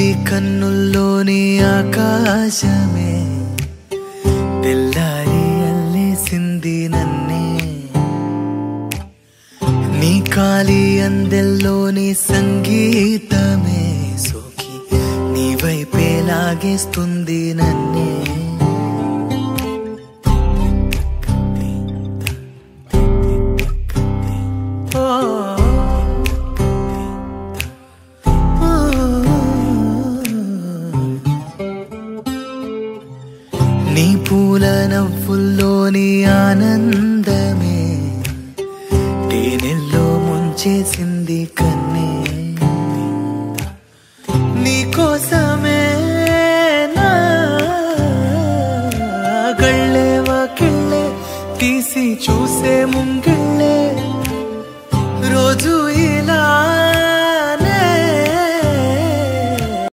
నీ కన్నుల్లోని ఆకాశమే తెల్లారి అల్లేసింది నన్నే నీ కాలి అందెల్లోని సంగీతమే సోకి నీ వైపే లాగేస్తుంది నన్నే నీ పూల నవ్వుల్లోని ఆనందమే తేనెల్లో ముంచేసింది కన్నే నీ కోసమే నా గళ్ళే వాకిళ్ళే తీసి చూసే ముంగిళ్ళే రోజు